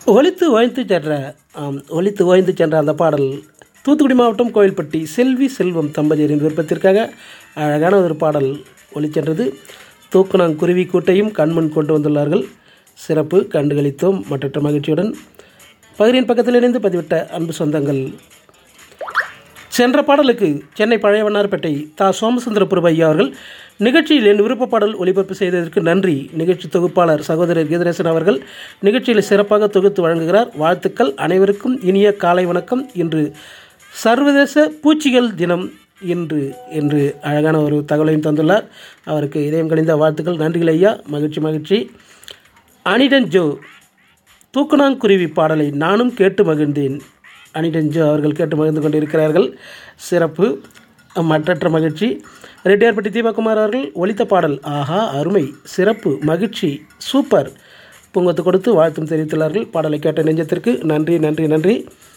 ஒலித்து ஓய்ந்து சென்ற ஆம் ஒலித்து ஓய்ந்து சென்ற அந்த பாடல் தூத்துக்குடி மாவட்டம் கோயில்பட்டி செல்வி செல்வம் தம்பதியரின் விருப்பத்திற்காக அழகான ஒரு பாடல் ஒலிச்சென்றது தூக்குனாங்குருவி கூட்டையும் கண்முன் கொண்டு வந்துள்ளார்கள் சிறப்பு கண்டுகளித்தோம் மற்றற்ற மகிழ்ச்சியுடன் பகிரின் பக்கத்தில் இணைந்து பதிவிட்ட அன்பு சொந்தங்கள் சென்ற பாடலுக்கு சென்னை பழையவண்ணார்பேட்டை தா சோமசுந்தர பிரபு ஐயா அவர்கள் நிகழ்ச்சியில் என் விருப்ப பாடல் ஒளிபரப்பு செய்ததற்கு நன்றி நிகழ்ச்சி தொகுப்பாளர் சகோதரர் கீதரேசன் அவர்கள் நிகழ்ச்சியில் சிறப்பாக தொகுத்து வழங்குகிறார் வாழ்த்துக்கள் அனைவருக்கும் இனிய காலை வணக்கம் இன்று சர்வதேச பூச்சிகள் தினம் இன்று என்று அழகான ஒரு தகவலையும் தந்துள்ளார் அவருக்கு இதயம் கணிந்த வாழ்த்துக்கள் நன்றிகள் ஐயா மகிழ்ச்சி மகிழ்ச்சி அனிடன் ஜோ தூக்குனாங்குருவி பாடலை நானும் கேட்டு மகிழ்ந்தேன் அனிடஞ்சு அவர்கள் கேட்டு மகிழ்ந்து கொண்டிருக்கிறார்கள் சிறப்பு மற்றற்ற மகிழ்ச்சி ரெட்டியார்பட்டி தீபகுமார் அவர்கள் ஒலித்த பாடல் ஆஹா அருமை சிறப்பு மகிழ்ச்சி சூப்பர் பூங்கத்து கொடுத்து வாழ்த்தும் தெரிவித்துள்ளார்கள் பாடலை கேட்ட நெஞ்சத்திற்கு நன்றி நன்றி நன்றி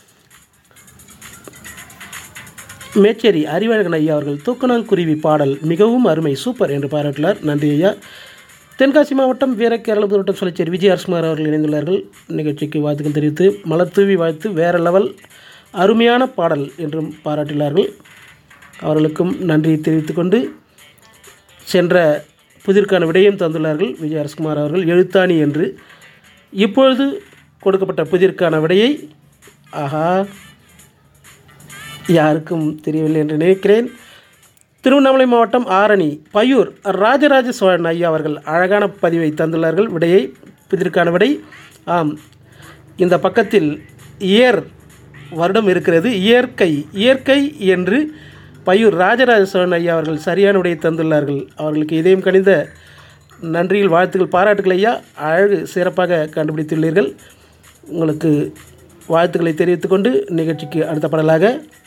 மேச்சேரி அறிவழகன் ஐயா அவர்கள் தூக்குனாங்குருவி பாடல் மிகவும் அருமை சூப்பர் என்று பாராட்டினார் நன்றி ஐயா தென்காசி மாவட்டம் வீரக்கேரள மாவட்டம் சொல்லச்சேரி விஜய் அரசுமார் அவர்கள் இணைந்துள்ளார்கள் நிகழ்ச்சிக்கு வாழ்த்துக்கள் தெரிவித்து மலர் தூவி வாழ்த்து வேற லெவல் அருமையான பாடல் என்றும் பாராட்டினார்கள் அவர்களுக்கும் நன்றி தெரிவித்துக்கொண்டு சென்ற புதிர்க்கான விடயம் தந்துள்ளார்கள் விஜய் அரசுகுமார் அவர்கள் எழுத்தாணி என்று இப்பொழுது கொடுக்கப்பட்ட புதிர்க்கான விடையை ஆஹா யாருக்கும் தெரியவில்லை என்று நினைக்கிறேன் திருவண்ணாமலை மாவட்டம் ஆரணி பையூர் ராஜராஜ சோழன் ஐயா அவர்கள் அழகான பதிவை தந்துள்ளார்கள் விடையை இதற்கான விடை ஆம் இந்த பக்கத்தில் இயர் வருடம் இருக்கிறது இயற்கை இயற்கை என்று பையூர் ராஜராஜ சோழன் ஐயா அவர்கள் சரியான விடையை தந்துள்ளார்கள் அவர்களுக்கு இதயம் கணிந்த நன்றியில் வாழ்த்துக்கள் பாராட்டுகள் ஐயா அழகு சிறப்பாக கண்டுபிடித்துள்ளீர்கள் உங்களுக்கு வாழ்த்துக்களை தெரிவித்துக்கொண்டு நிகழ்ச்சிக்கு அடுத்த பாடலாக